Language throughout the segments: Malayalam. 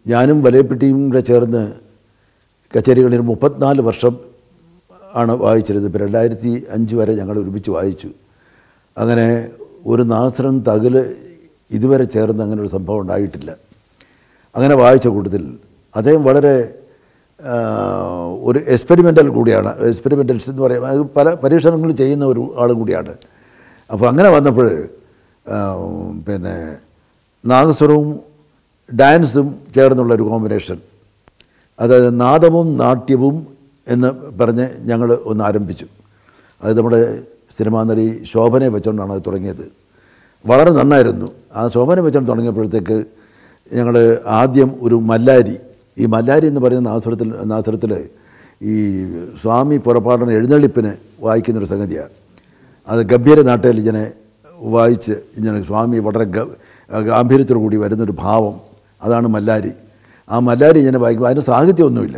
ഞാനും വലയപ്പെട്ടിയും കൂടെ ചേർന്ന് കച്ചേരികളിൽ മുപ്പത്തിനാല് വർഷം ആണ് വായിച്ചിരുന്നത് ഇപ്പോൾ രണ്ടായിരത്തി അഞ്ച് വരെ ഞങ്ങൾ ഒരുമിച്ച് വായിച്ചു അങ്ങനെ ഒരു നാസറൻ തകിൽ ഇതുവരെ ചേർന്ന് അങ്ങനെ ഒരു സംഭവം ഉണ്ടായിട്ടില്ല അങ്ങനെ വായിച്ച കൂട്ടത്തിൽ അദ്ദേഹം വളരെ ആ, ഒരു എക്സ്പെരിമെൻ്റൽ കൂടിയാണ് എക്സ്പെരിമെൻ്റൽസ് എന്ന് പറയുമ്പോൾ അത് പല പരീക്ഷണങ്ങൾ ചെയ്യുന്ന ഒരു ആളും കൂടിയാണ് അപ്പോൾ അങ്ങനെ വന്നപ്പോൾ ആ, പിന്നെ നാദസ്വരവും ഡാൻസും ചേർന്നുള്ള ഒരു കോമ്പിനേഷൻ അതായത് നാദവും നാട്യവും എന്ന് പറഞ്ഞ് ഞങ്ങൾ ഒന്ന് ആരംഭിച്ചു അത് നമ്മുടെ സിനിമാ നടി ശോഭനയെ വെച്ചുകൊണ്ടാണ് അത് തുടങ്ങിയത് വളരെ നന്നായിരുന്നു ആ ശോഭന വെച്ചുകൊണ്ട് തുടങ്ങിയപ്പോഴത്തേക്ക് ഞങ്ങൾ ആദ്യം ഒരു മല്ലാരി ഈ മല്ലാരി എന്ന് പറയുന്ന നാസുരത്തിൽ നാസുരത്തിൽ ഈ സ്വാമി പുറപ്പാടന എഴുന്നള്ളിപ്പിന് വായിക്കുന്നൊരു സംഗതിയാണ് അത് ഗംഭീര നാട്ടിൽ ഇങ്ങനെ വായിച്ച് ഇങ്ങനെ സ്വാമി വളരെ ഗ ഗാംഭീര്യത്തോടു കൂടി വരുന്നൊരു ഭാവം അതാണ് മല്ലാരി ആ മല്ലാരി ഇങ്ങനെ വായിക്കുമ്പോൾ അതിന് സാഹിത്യമൊന്നുമില്ല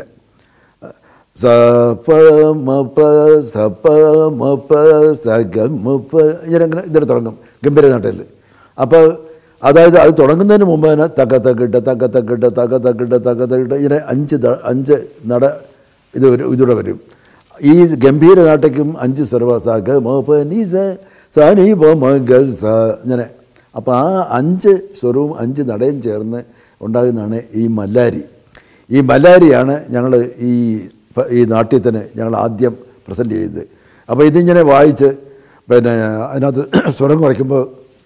സ പ മ പ സ പ മ പ സ ഗ മ പ ഇങ്ങനെ ഇങ്ങനെ ഇതിന് തുടങ്ങും ഗംഭീര നാട്ടിൽ അപ്പോൾ അതായത് അത് തുടങ്ങുന്നതിന് മുമ്പ് തന്നെ തക്ക തക്കിട്ട് തക്ക തക്കിട്ട് തക്ക തക്കിട്ട് തക്ക തക്കിട്ട് ഇങ്ങനെ അഞ്ച് ത- അഞ്ച് നട ഇത് വരും ഇതിലൂടെ വരും ഈ ഗംഭീര നാട്ടയ്ക്കും അഞ്ച് സ്വരവ സ ഗ മ പ നി സ സ നി പ മ ഗ സ ഇങ്ങനെ അപ്പോൾ ആ അഞ്ച് സ്വരവും അഞ്ച് നടയും ചേർന്ന് ഉണ്ടാകുന്നതാണ് ഈ മല്ലാരി ഈ മല്ലാരിയാണ് ഞങ്ങൾ ഈ പ- ഈ നാട്യത്തിന് ഞങ്ങൾ ആദ്യം പ്രസൻറ്റ് ചെയ്തത് അപ്പോൾ ഇതിങ്ങനെ വായിച്ച് പിന്നെ അതിനകത്ത് സ്വരം കുറയ്ക്കുമ്പോൾ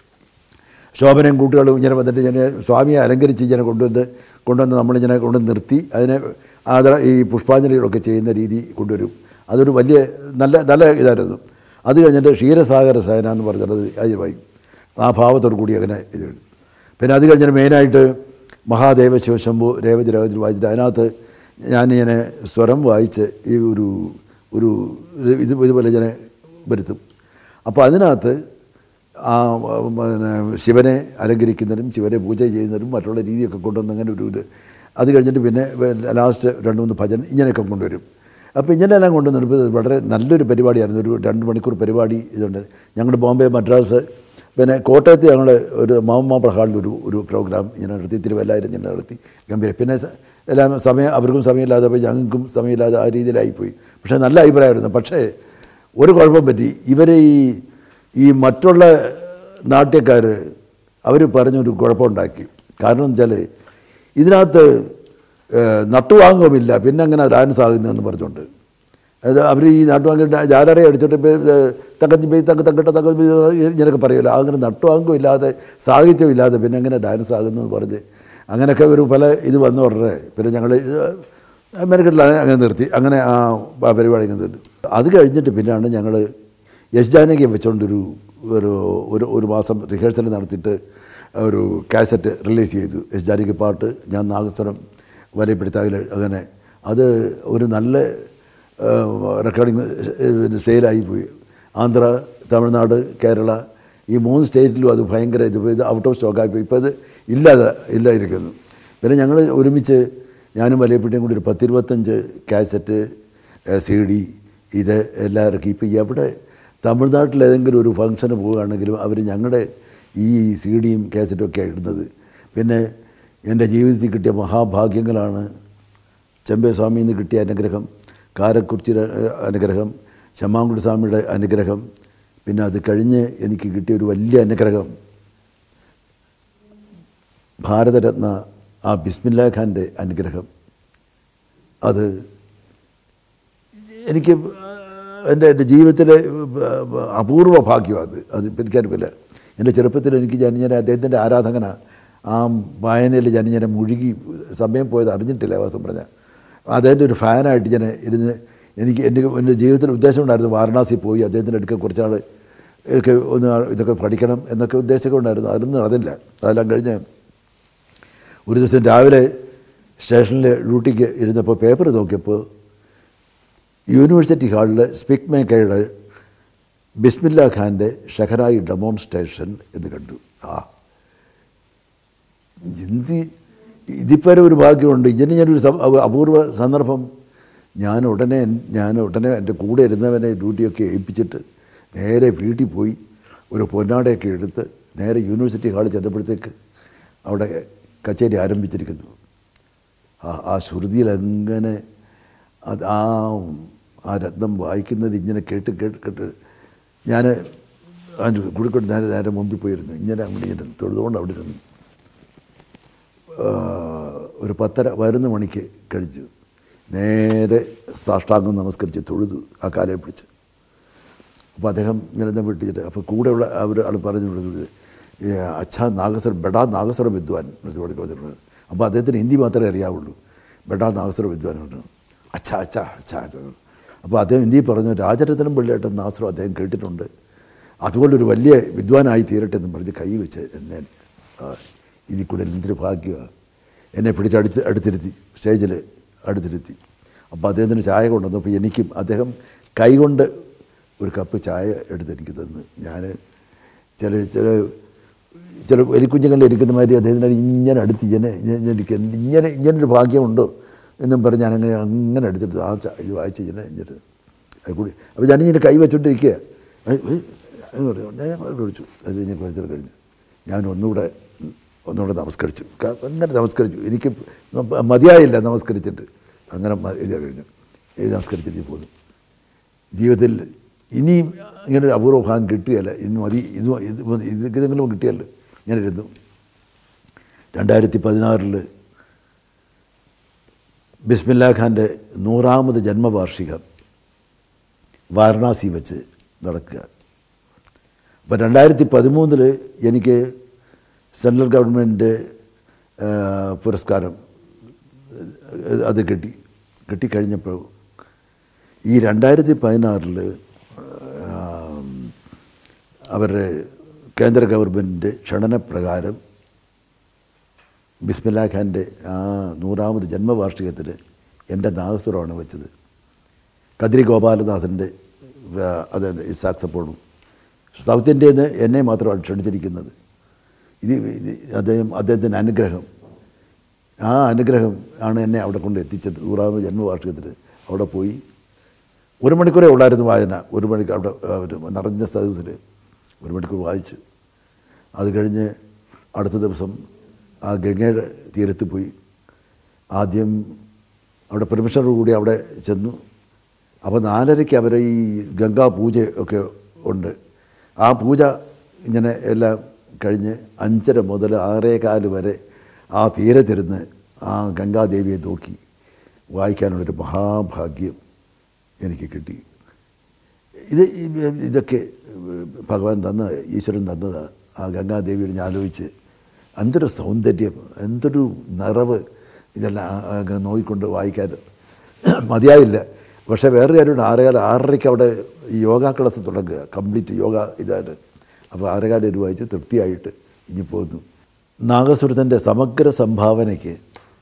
ശോഭനയും കൂട്ടുകളും ഇങ്ങനെ വന്നിട്ട് ഇങ്ങനെ സ്വാമിയെ അലങ്കരിച്ച് ഇങ്ങനെ കൊണ്ടുവന്ന് കൊണ്ടുവന്ന് നമ്മളിങ്ങനെ കൊണ്ട് നിർത്തി അതിനെ ആദര ഈ പുഷ്പാഞ്ജലികളൊക്കെ ചെയ്യുന്ന രീതി കൊണ്ടുവരും അതൊരു വലിയ നല്ല നല്ല ഇതായിരുന്നു അത് കഴിഞ്ഞിട്ട് ക്ഷീരസാഗര സേന എന്ന് പറഞ്ഞത് അതിൽ വായിക്കും ആ ഭാവത്തോടു കൂടി അങ്ങനെ ഇത് വരും. പിന്നെ അത് കഴിഞ്ഞിട്ട് മെയിനായിട്ട് മഹാദേവ ശിവശംഭു രേവതി രേവതി വായിച്ചിട്ട് അതിനകത്ത് ഞാനിങ്ങനെ സ്വരം വായിച്ച് ഈ ഒരു ഒരു ഇത് ഇതുപോലെ ഇങ്ങനെ വരുത്തും അപ്പോൾ അതിനകത്ത് ആ പിന്നെ ശിവനെ അലങ്കരിക്കുന്നതിനും ശിവനെ പൂജ ചെയ്യുന്നതിനും മറ്റുള്ള രീതിയൊക്കെ കൊണ്ടുവന്ന് അങ്ങനെ ഒരു ഇത് അത് കഴിഞ്ഞിട്ട് പിന്നെ ലാസ്റ്റ് രണ്ട് മൂന്ന് ഭജൻ ഇങ്ങനെയൊക്കെ കൊണ്ടുവരും അപ്പോൾ ഇങ്ങനെയെല്ലാം കൊണ്ടുവന്നിട്ട് ഇത് വളരെ നല്ലൊരു പരിപാടിയായിരുന്നു ഒരു രണ്ട് മണിക്കൂർ പരിപാടി ഇതുണ്ട് ഞങ്ങൾ ബോംബെ മദ്രാസ് പിന്നെ കോട്ടയത്ത് ഞങ്ങൾ ഒരു മാമ ഹാളിൽ ഒരു ഒരു പ്രോഗ്രാം ഇങ്ങനെ നടത്തി തിരുവല്ലായിരം ഇങ്ങനെ നടത്തി ഗംഭീര പിന്നെ സ- എല്ലാം സമയം അവർക്കും സമയമില്ലാതെ പോയി ഞങ്ങൾക്കും സമയമില്ലാതെ ആ രീതിയിലായിപ്പോയി പക്ഷേ നല്ല അഭിപ്രായമായിരുന്നു പക്ഷേ ഒരു കുഴപ്പം പറ്റി ഇവർ ഈ ഈ മറ്റുള്ള നാട്യക്കാർ അവർ പറഞ്ഞൊരു കുഴപ്പമുണ്ടാക്കി കാരണം എന്ന് വെച്ചാൽ ഇതിനകത്ത് ഏഹ്, നട്ടുവാങ്ങുമില്ല പിന്നെ എങ്ങനെ ഡാൻസ് ആകുന്നതെന്ന് പറഞ്ഞുകൊണ്ട് അതായത് അവർ ഈ നാട്ടുവാങ്ങി ജാലറെ അടിച്ചിട്ട് ഇപ്പം തക്കത്തി പോയി തക്ക തക്കട്ട തക്ക ഇങ്ങനെയൊക്കെ പറയുമല്ലോ അങ്ങനെ നട്ടുവാങ്കം ഇല്ലാതെ സാഹിത്യം ഇല്ലാതെ പിന്നെ എങ്ങനെ ഡാൻസ് ആകുന്നു എന്ന് പറഞ്ഞ് അങ്ങനെയൊക്കെ ഒരു പല ഇത് വന്നു പറഞ്ഞേ പിന്നെ ഞങ്ങൾ മെനക്കെട്ടില്ല അങ്ങനെ നിർത്തി അങ്ങനെ ആ ആ പരിപാടി അങ്ങനെ നിർത്തി അത് കഴിഞ്ഞിട്ട് പിന്നെയാണ് ഞങ്ങൾ എസ് ജാനകിയെ വെച്ചുകൊണ്ടൊരു ഒരു ഒരു ഒരു മാസം റിഹേഴ്സൽ നടത്തിയിട്ട് ഒരു കാസറ്റ് റിലീസ് ചെയ്തു എസ് ജാനകി പാട്ട് ഞാൻ നാഗസ്വരം വരപ്പെടുത്താകിൽ അങ്ങനെ അത് ഒരു നല്ല റെക്കോർഡിങ് സെയിലായി പോയി ആന്ധ്ര തമിഴ്നാട് കേരള ഈ മൂന്ന് സ്റ്റേറ്റിലും അത് ഭയങ്കര ഇത് ഇത് ഔട്ട് ഓഫ് സ്റ്റോക്കായി പോയി ഇപ്പോൾ ഇത് ഇല്ലാതെ ഇല്ലാതിരിക്കുന്നു പിന്നെ ഞങ്ങൾ ഒരുമിച്ച് ഞാനും വലയപ്പെട്ടിയും കൂടി ഒരു പത്തിരുപത്തഞ്ച് കാസറ്റ് സി ഡി ഇത് എല്ലാം ഇറക്കി ഇപ്പോൾ എവിടെ തമിഴ്നാട്ടിൽ ഏതെങ്കിലും ഒരു ഫംഗ്ഷന് പോവുകയാണെങ്കിലും അവർ ഞങ്ങളുടെ ഈ സി ഡിയും കാസറ്റും ഒക്കെയാണ് ഇടുന്നത് പിന്നെ എൻ്റെ ജീവിതത്തിൽ കിട്ടിയ മഹാഭാഗ്യങ്ങളാണ് ചെമ്പേ സ്വാമിയിൽ നിന്ന് കിട്ടിയ അനുഗ്രഹം കാരക്കുറിച്ചിയുടെ ഏഹ്, അനുഗ്രഹം ചെമ്മാങ്കുടി സ്വാമിയുടെ അനുഗ്രഹം പിന്നെ അത് കഴിഞ്ഞ് എനിക്ക് കിട്ടിയ ഒരു വലിയ അനുഗ്രഹം ഭാരതരത്ന ആ ബിസ്മില്ലാ ഖാൻ്റെ അനുഗ്രഹം അത് എനിക്ക് എൻ്റെ എൻ്റെ ജീവിതത്തിലെ അപൂർവ ഭാഗ്യമാണ് അത് അത് ഇപ്പം എനിക്കറിയില്ല എൻ്റെ ചെറുപ്പത്തിൽ എനിക്ക് ജനിഞ്ഞനെ അദ്ദേഹത്തിൻ്റെ ആരാധകന ആ വായനയിൽ ജനിഞ്ഞനെ മുഴുകി സമയം പോയത് അറിഞ്ഞിട്ടില്ല വാസം പറഞ്ഞാൽ അദ്ദേഹത്തിൻ്റെ ഒരു ഫാനായിട്ട് ഞാൻ ഇരുന്ന് എനിക്ക് എൻ്റെ എൻ്റെ ജീവിതത്തിൽ ഉദ്ദേശം ഉണ്ടായിരുന്നു വാരണാസി പോയി അദ്ദേഹത്തിൻ്റെ അടുക്കൽ കുറച്ചാൾ ഒക്കെ ഒന്ന് ഇതൊക്കെ പഠിക്കണം എന്നൊക്കെ ഉദ്ദേശമൊക്കെ ഉണ്ടായിരുന്നു അതൊന്നും നടന്നില്ല അതെല്ലാം കഴിഞ്ഞ് ഒരു ദിവസം രാവിലെ സ്റ്റേഷനിൽ ഡ്യൂട്ടിക്ക് ഇരുന്നപ്പോൾ പേപ്പർ നോക്കിയപ്പോൾ യൂണിവേഴ്സിറ്റി ഹാളിൽ സ്പിക് മേക്കയുടെ ബിസ്മില്ല ഖാൻ്റെ ഷഹനായി ഡെമോൺസ്ട്രേഷൻ എന്ന് കണ്ടു ആ എന്ത് ഇതിപ്പോൾ ഒരു ഭാഗ്യമുണ്ട് ഇതിന് ഞാനൊരു സം- അപ- അപൂർവ സന്ദർഭം ഞാൻ ഉടനെ ഞാൻ ഉടനെ എൻ്റെ കൂടെ ഇരുന്നവനെ ഡ്യൂട്ടിയൊക്കെ ഏൽപ്പിച്ചിട്ട് നേരെ വീട്ടിൽ പോയി ഒരു പൊന്നാടയൊക്കെ എടുത്ത് നേരെ യൂണിവേഴ്സിറ്റി ഹാളിൽ ചെന്നപ്പോഴത്തേക്ക് അവിടെ കച്ചേരി ആരംഭിച്ചിരിക്കുന്നു ആ- ആ ശ്രുതിയിൽ എങ്ങനെ അത് ആ ആ രത്നം വായിക്കുന്നത് ഇങ്ങനെ കേട്ട് കേട്ട് കേട്ട് ഞാൻ അതിൻ്റെ കുടിക്കൊണ്ട് നേരെ നേരെ മുമ്പിൽ പോയിരുന്നു ഇങ്ങനെ അവിടെ ഇരുന്ന് തൊഴുതുകൊണ്ട് അവിടെ ഇരുന്നു ആ, ഒരു പത്തര പതിനൊന്ന് മണിക്ക് കഴിച്ചു നേരെ സാഷ്ടാംഗം നമസ്കരിച്ച് തൊഴുതു ആ കാലയെ പിടിച്ച് അപ്പോൾ അദ്ദേഹം ഇങ്ങനെ എന്താ വിട്ടിട്ട് അപ്പോൾ കൂടെയുള്ള അവർ ആൾ പറഞ്ഞു കൊടുത്തത് അച്ഛാ നാഗസ്വരം ബെഡാ നാഗസ്വര വിദ്വാൻ എന്ന് പറഞ്ഞിട്ടുണ്ട് അപ്പോൾ അദ്ദേഹത്തിന് ഹിന്ദി മാത്രമേ അറിയാവുള്ളൂ ബെഡാ നാഗസ്വര വിദ്വാൻ ഉണ്ട് അച്ഛാ അച്ഛാ അച്ഛാ അച്ഛാ അപ്പോൾ അദ്ദേഹം ഹിന്ദി പറഞ്ഞു രാജരത്നം പിള്ളയായിട്ട് നാഗസ്വരം അദ്ദേഹം കേട്ടിട്ടുണ്ട് അതുകൊണ്ടൊരു വലിയ വിദ്വാനായി തീരട്ടെ എന്ന് പറഞ്ഞ് കൈ വെച്ച് എന്നെ ആ, ഇതിൽ കൂടെ എന്തൊരു ഭാഗ്യമാണ് എന്നെ പിടിച്ചടുത്ത് അടുത്തിരുത്തി സ്റ്റേജിൽ അടുത്തിരുത്തി അപ്പോൾ അദ്ദേഹത്തിന് ചായ കൊണ്ടുവന്നപ്പോൾ എനിക്കും അദ്ദേഹം കൈകൊണ്ട് ഒരു കപ്പ് ചായ എടുത്ത് എനിക്ക് തന്നു ഞാൻ ചില ചില ചില എലിക്കുഞ്ഞുങ്ങളിൽ ഇരിക്കുന്ന മാതിരി അദ്ദേഹത്തിനോട് ഇങ്ങനെ അടുത്ത് ഇങ്ങനെ ഇങ്ങനെ എനിക്ക് എന്ത് ഇങ്ങനെ ഇങ്ങനൊരു ഭാഗ്യമുണ്ടോ എന്നും പറഞ്ഞ് ഞാനങ്ങനെ അങ്ങനെ എടുത്തിട്ട് ആ ചാ- ഇത് വായിച്ച് ഇങ്ങനെ ഇങ്ങനെ അത് കൂടി അപ്പോൾ ഞാനിങ്ങനെ കൈ വെച്ചോണ്ടിരിക്കുക എന്ന് പറഞ്ഞു ഞാൻ വിളിച്ചു അത് കഴിഞ്ഞ് കുറച്ചു കഴിഞ്ഞു ഞാൻ ഒന്നുകൂടെ ഒന്നുകൂടെ നമസ്കരിച്ചു ക- അങ്ങനെ നമസ്കരിച്ചു എനിക്ക് മതിയായില്ല നമസ്കരിച്ചിട്ട് അങ്ങനെ മ- ഇത് കഴിഞ്ഞു ഇത് നമസ്കരിച്ചിട്ട് പോന്നു ജീവിതത്തിൽ ഇനിയും ഇങ്ങനെ ഒരു അപൂർവ ഭാഗം കിട്ടുകയല്ല ഇനി മതി ഇത് ഇത് മതി. ഇത് ഇതെങ്കിലും കിട്ടിയല്ലോ ഞാൻ ഇരുന്നു രണ്ടായിരത്തി പതിനാറിൽ ബിസ്മില്ലാ ഖാൻ്റെ നൂറാമത് ജന്മവാർഷികം വാരണാസി വെച്ച് നടക്കുക അപ്പോൾ രണ്ടായിരത്തി പതിമൂന്നിൽ എനിക്ക് സെൻട്രൽ ഗവൺമെൻറ് പുരസ്കാരം ഏഹ്, അത് കിട്ടി കിട്ടിക്കഴിഞ്ഞപ്പോൾ ഈ രണ്ടായിരത്തി പതിനാറിൽ അവരുടെ കേന്ദ്ര ഗവൺമെൻറ് ക്ഷണനപ്രകാരം ബിസ്മില്ലാ ഖാൻ്റെ ആ നൂറാമത് ജന്മവാർഷികത്തിന് എൻ്റെ നാഗസ്വരമാണ് വെച്ചത് കദ്രി ഗോപാലനാഥൻ്റെ അത് ഇസാക് സപ്പോണും സൗത്ത് ഇന്ത്യയിൽ നിന്ന് എന്നെ മാത്രമാണ് ക്ഷണിച്ചിരിക്കുന്നത് ഇത് ഇത് അദ്ദേഹം അദ്ദേഹത്തിൻ്റെ അനുഗ്രഹം ആ അനുഗ്രഹം ആണ് എന്നെ അവിടെ കൊണ്ട് എത്തിച്ചത് നൂറാമത് ജന്മവാർഷികത്തിന് അവിടെ പോയി ഒരു മണിക്കൂറേ ഉള്ളായിരുന്നു വായന ഒരു മണിക്കൂർ അവിടെ ആ, ഒരു നിറഞ്ഞ സദസ്സിൽ ഒരു മണിക്കൂർ വായിച്ചു അത് കഴിഞ്ഞ് അടുത്ത ദിവസം ആ ഗംഗയുടെ തീരത്ത് പോയി ആദ്യം അവിടെ പെർമിഷനോട് കൂടി അവിടെ ചെന്നു അപ്പോൾ നാലരയ്ക്ക് അവരെ ഈ ഗംഗാ പൂജ ഒക്കെ ഉണ്ട് ആ പൂജ ഇങ്ങനെ എല്ലാം കഴിഞ്ഞ് അഞ്ചര മുതൽ ആറേകാല് വരെ ആ തീരത്തിരുന്ന് ആ ഗംഗാദേവിയെ നോക്കി വായിക്കാനുള്ളൊരു മഹാഭാഗ്യം എനിക്ക് കിട്ടി ഇത് ഈ- ഇതൊക്കെ ഭഗവാൻ തന്ന ഈശ്വരൻ തന്നത് ആ ഗംഗാദേവിയോട് ഞാൻ ആലോചിച്ച് എന്തൊരു സൗന്ദര്യം എന്തൊരു നിറവ് ഇതെല്ലാം ആ- ആ അങ്ങനെ നോക്കിക്കൊണ്ട് വായിക്കാൻ മതിയായില്ല പക്ഷേ വേറെ കാര്യമുണ്ട് ആറേകാല ആറരയ്ക്ക് അവിടെ ഈ യോഗ ക്ലാസ് തുടങ്ങുക കംപ്ലീറ്റ് യോഗ ഇതാണ് അപ്പോൾ ആറേകാലം ഒരു വായിച്ച് തൃപ്തിയായിട്ട് ഇനി പോകുന്നു നാഗസുരത്തിൻ്റെ സമഗ്ര സംഭാവനയ്ക്ക്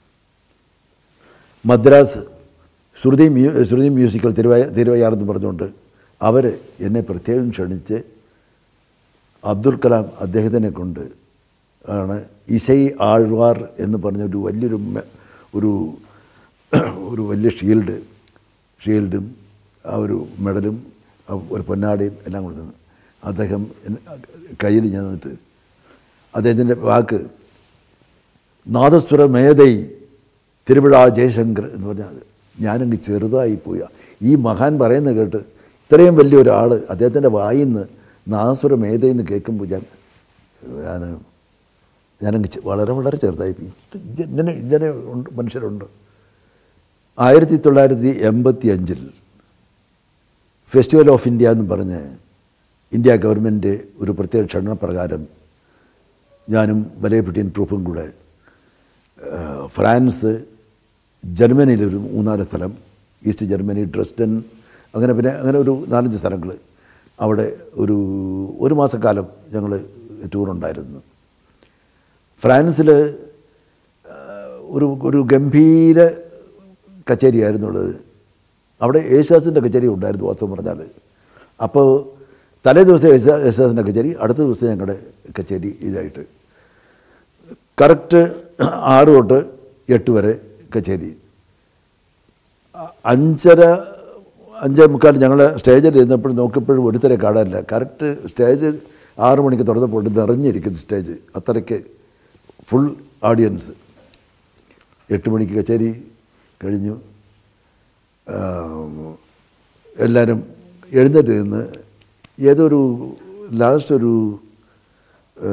മദ്രാസ് ശ്രുതി മ്യൂ ശ്രുതി മ്യൂസിക്കൽ തിരുവയ തിരുവയ്യാറെന്ന് പറഞ്ഞുകൊണ്ട് അവർ എന്നെ പ്രത്യേകം ക്ഷണിച്ച് അബ്ദുൽ കലാം അദ്ദേഹത്തിനെ കൊണ്ട് ആണ് ഇസൈ ആഴ്വാർ എന്ന് പറഞ്ഞ ഒരു വലിയൊരു മെ- ഒരു ഒരു വലിയ ഷീൽഡ് ഷീൽഡും ആ ഒരു മെഡലും ആ ഒരു പൊന്നാടയും എല്ലാം കൊടുത്തു അദ്ദേഹം എന്നെ കയ്യിൽ ഞാൻ നിന്നിട്ട് അദ്ദേഹത്തിൻ്റെ വാക്ക് നാദസ്വര മേധൈ തിരുവിഴ ജയശങ്കർ എന്ന് പറഞ്ഞാൽ ഞാനങ്ങ് ചെറുതായി പോയി ഈ മഹാൻ പറയുന്നത് കേട്ട് ഇത്രയും വലിയ ഒരാൾ അദ്ദേഹത്തിൻ്റെ വായിൽ നിന്ന് നാദസ്വര മേധൈ എന്ന് കേൾക്കുമ്പോൾ ഞാൻ ഞാൻ ഞാനങ്ങ് ചെ- വളരെ വളരെ ചെറുതായി പോയി ഇത് ഇങ്ങനെ ഇങ്ങനെ ഉണ്ട് മനുഷ്യരുണ്ട് ആയിരത്തി തൊള്ളായിരത്തി എൺപത്തി അഞ്ചിൽ ഫെസ്റ്റിവൽ ഓഫ് ഇന്ത്യ എന്ന് പറഞ്ഞ് ഇന്ത്യ ഗവൺമെൻറ് ഒരു പ്രത്യേക ക്ഷണപ്രകാരം ഞാനും വലയപ്പെട്ടിയൻ ട്രൂപ്പും കൂടെ ആ, ഫ്രാൻസ് ജർമ്മനിയിലൊരു മൂന്നാല് സ്ഥലം ഈസ്റ്റ് ജർമ്മനി ഡ്രസ്റ്റൻ അങ്ങനെ പിന്നെ അങ്ങനെ ഒരു നാലഞ്ച് സ്ഥലങ്ങൾ അവിടെ ഒരു ഒരു മാസക്കാലം ഞങ്ങൾ ടൂറുണ്ടായിരുന്നു ഫ്രാൻസിൽ ഒരു ഒരു ഗംഭീര കച്ചേരിയായിരുന്നു ഉള്ളത് അവിടെ യേശുദാസിൻ്റെ കച്ചേരി ഉണ്ടായിരുന്നു വാസ്തവം പറഞ്ഞാൽ അപ്പോൾ തലേ ദിവസം യേശുദാ യേശുദാസിൻ്റെ കച്ചേരി അടുത്ത ദിവസം ഞങ്ങളുടെ കച്ചേരി ഇതായിട്ട് കറക്റ്റ് ആറ് തൊട്ട് എട്ട് വരെ കച്ചേരി അ- അഞ്ചര അഞ്ചേ മുക്കാൽ ഞങ്ങൾ സ്റ്റേജിൽ ഇരുന്നപ്പോൾ നോക്കിയപ്പോഴും ഒരുത്തരെ കാണാനില്ല കറക്റ്റ് സ്റ്റേജ് ആറ് മണിക്ക് തുറന്നപ്പോൾ നിറഞ്ഞിരിക്കുന്നു സ്റ്റേജ് അത്രയ്ക്ക് ഫുൾ ഓഡിയൻസ് എട്ട് മണിക്ക് കച്ചേരി കഴിഞ്ഞു ആം, എല്ലാവരും എഴുന്നേറ്റ് നിന്ന് ഏതൊരു ലാസ്റ്റ് ഒരു ആ,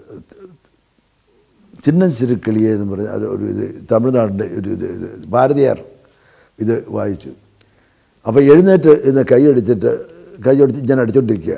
ചിന്നം ചിരുക്കളിയെ എന്ന് പറഞ്ഞ ഒരു- ഒരു ഇത് തമിഴ്നാടിൻ്റെ ഒരു ഇത് ഇത് ഭാരതിയാർ ഇത് വായിച്ചു അപ്പോൾ എഴുന്നേറ്റ് ഇന്ന് കൈയടിച്ചിട്ട് കൈയടിച്ച് ഞാൻ അടിച്ചുകൊണ്ടിരിക്കുക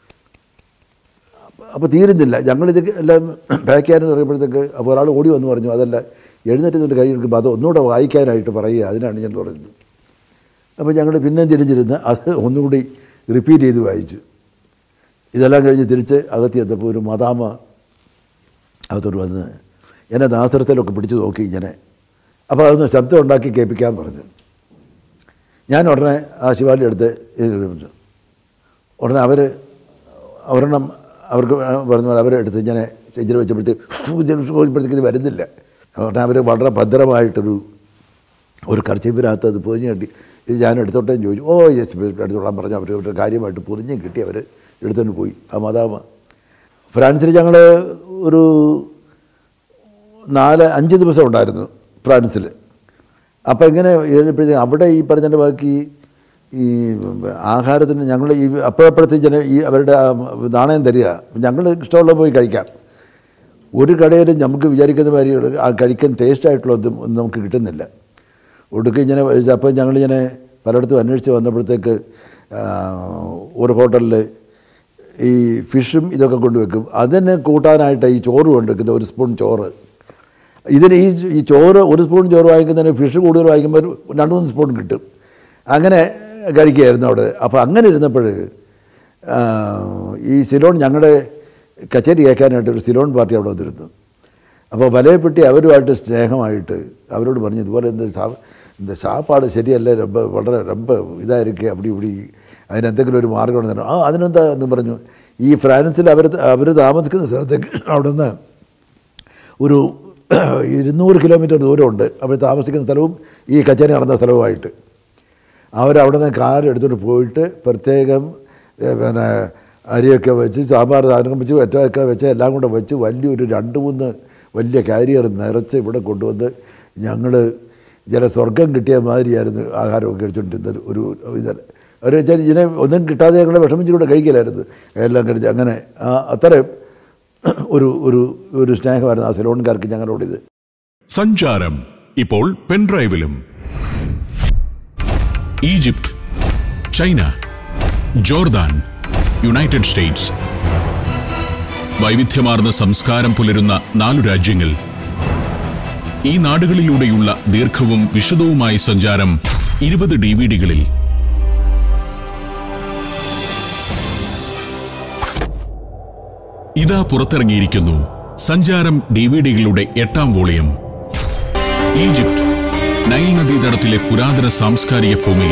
അപ്പോൾ തീരുന്നില്ല ഞങ്ങളിത് എല്ലാം പാക്ക് ചെയ്യാനെന്ന് പറയുമ്പോഴത്തേക്ക് അപ്പോൾ ഒരാൾ ഓടി വന്ന് പറഞ്ഞു അതല്ല എഴുന്നേറ്റ് നിന്നിട്ട് കൈ എടുക്കുമ്പോൾ അത് ഒന്നുകൂടെ വായിക്കാനായിട്ട് പറയുക അതിനാണ് ഞാൻ പറഞ്ഞത് അപ്പോൾ ഞങ്ങൾ പിന്നെയും തിരിഞ്ഞിരുന്ന് അത് ഒന്നുകൂടി റിപ്പീറ്റ് ചെയ്ത് വായിച്ചു ഇതെല്ലാം കഴിഞ്ഞ് തിരിച്ച് അകത്തി എത്തപ്പോൾ ഒരു മദാമ അകത്തോട്ട് വന്ന് എന്നെ നാസ്ത്രത്തിലൊക്കെ പിടിച്ചു നോക്കി ഇങ്ങനെ അപ്പോൾ അതൊന്ന് ശബ്ദം ഉണ്ടാക്കി കേൾപ്പിക്കാൻ പറഞ്ഞു ഞാൻ ഉടനെ ആ ശിവാലി എടുത്ത് ഇത് വിളിച്ചു. ഉടനെ അവർ ഒരെണ്ണം അവർക്ക് പറഞ്ഞ പോലെ അവരെടുത്ത് ഇങ്ങനെ സ്റ്റേജിൽ വെച്ചപ്പോഴത്തേക്ക് ഇത് വരുന്നില്ല ഉടനെ അവർ വളരെ ഭദ്രമായിട്ടൊരു ഒരു കർച്ചീഫിനകത്ത് അത് പൊതിഞ്ഞ് കെട്ടി ഇത് ഞാൻ എടുത്തോട്ടേ ചോദിച്ചു ഓ യെസ് എടുത്തോളാൻ പറഞ്ഞു അവർ അവരുടെ കാര്യമായിട്ട് പൊതിഞ്ഞ് കിട്ടി അവർ എടുത്തുകൊണ്ട് പോയി ആ മദാമ ഫ്രാൻസിൽ ഞങ്ങൾ ഒരു നാല് അഞ്ച് ദിവസം ഉണ്ടായിരുന്നു ഫ്രാൻസിൽ അപ്പോൾ ഇങ്ങനെ കഴിഞ്ഞപ്പോഴത്തേക്ക് അവിടെ ഈ പറഞ്ഞതിൻ്റെ ബാക്കി ഈ ആഹാരത്തിന് ഞങ്ങൾ ഈ അപ്പോഴപ്പോഴത്തേക്ക് ജന ഈ അവരുടെ ആ നാണയം തരിക ഞങ്ങൾ ഇഷ്ടമുള്ള പോയി കഴിക്കാം ഒരു കടയിൽ നമുക്ക് വിചാരിക്കുന്ന മാതിരി ആ കഴിക്കാൻ ടേസ്റ്റായിട്ടുള്ളതും ഒന്നും നമുക്ക് കിട്ടുന്നില്ല ഒടുക്കം ഇങ്ങനെ അപ്പോൾ ഞങ്ങളിങ്ങനെ പലയിടത്തും അന്വേഷിച്ച് വന്നപ്പോഴത്തേക്ക് ആ, ഒരു ഹോട്ടലിൽ ഈ ഫിഷും ഇതൊക്കെ കൊണ്ടുവെക്കും അതിന് കൂട്ടാനായിട്ട് ഈ ചോറ് കൊണ്ടുവെക്കുന്ന ഒരു സ്പൂൺ ചോറ് ഇതിന് ഈ ഈ ചോറ് ഒരു സ്പൂൺ ചോറ് വാങ്ങിക്കുന്നതിന് ഫിഷ് കൂടുതൽ വാങ്ങിക്കുമ്പോൾ ഒരു രണ്ട് മൂന്ന് സ്പൂൺ കിട്ടും അങ്ങനെ കഴിക്കുകയായിരുന്നു അവിടെ അപ്പോൾ അങ്ങനെ ഇരുന്നപ്പോൾ ആ, ഈ സിലോൺ ഞങ്ങളുടെ കച്ചേരി കേൾക്കാനായിട്ട് ഒരു സിലോൺ പാർട്ടി അവിടെ വന്നിരുന്നു അപ്പോൾ വലയപ്പെട്ടി അവരുമായിട്ട് സ്നേഹമായിട്ട് അവരോട് പറഞ്ഞു ഇതുപോലെ എന്ത് സാ இந்த சாப்பாடு சரிയല്ല ரொம்ப വളരെ ரொம்ப ഇതായിരിക്കും அப்படி இப்படி അതിനെന്തെങ്കിലും ഒരു മാർഗ്ഗം ഉണ്ടെന്ന് പറഞ്ഞു. ആ അതിനെന്താ എന്ന് പറഞ്ഞു ഈ ഫ്രാൻസിൽ അവർ അവർ താമസിക്കുന്ന സ്ഥലത്തേക്ക് അവിടെ നിന്ന് ഒരു ഇരുന്നൂറ് കിലോമീറ്റർ ദൂരമുണ്ട് അവർ താമസിക്കുന്ന സ്ഥലവും ഈ കച്ചേരി നടന്ന സ്ഥലവുമായിട്ട് അവരവിടെ നിന്ന് കാർ എടുത്തുകൊണ്ട് പോയിട്ട് പ്രത്യേകം ഏ, പിന്നെ അരിയൊക്കെ വെച്ച് സാമ്പാർ സാധനം വെച്ച് ഒറ്റയൊക്കെ വെച്ച് എല്ലാം കൂടെ വെച്ച് വലിയൊരു രണ്ട് മൂന്ന് വലിയ കാരിയർ നിറച്ച് ഇവിടെ കൊണ്ടുവന്ന് ഞങ്ങൾ ചില സ്വർഗം കിട്ടിയ മാതിരിയായിരുന്നു ആഹാരമൊക്കെ കഴിച്ചുകൊണ്ടിരുന്നത് ഒരു ഇതല്ല അവർ വെച്ചാൽ ഇതിനെ ഒന്നും കിട്ടാതെ ഞങ്ങൾ വിഷമിച്ചിലൂടെ കഴിക്കില്ലായിരുന്നു എല്ലാം കഴിച്ച് അങ്ങനെ ആ അത്രയും ഒരു ഒരു ഒരു സ്നേഹമായിരുന്നു ആ സെലോൺകാർക്ക് ഞങ്ങളോടിത് സഞ്ചാരം ഇപ്പോൾ പെൻഡ്രൈവിലും Egypt China Jordan United States വൈവിധ്യമാർന്ന സംസ്കാരം പുലരുന്ന നാലു രാജ്യങ്ങൾ ഈ നാടുകളിലൂടെയുള്ള ദീർഘവും വിശദവുമായ സഞ്ചാരം ഇരുപത് ഡി വി ഡികളിൽ ഇതാ പുറത്തിറങ്ങിയിരിക്കുന്നു സഞ്ചാരം ഡി വി ഡികളുടെ എട്ടാം വോളിയം ഈജിപ്ത് നൈൽ നദീതടത്തിലെ പുരാതന സാംസ്കാരിക ഭൂമിക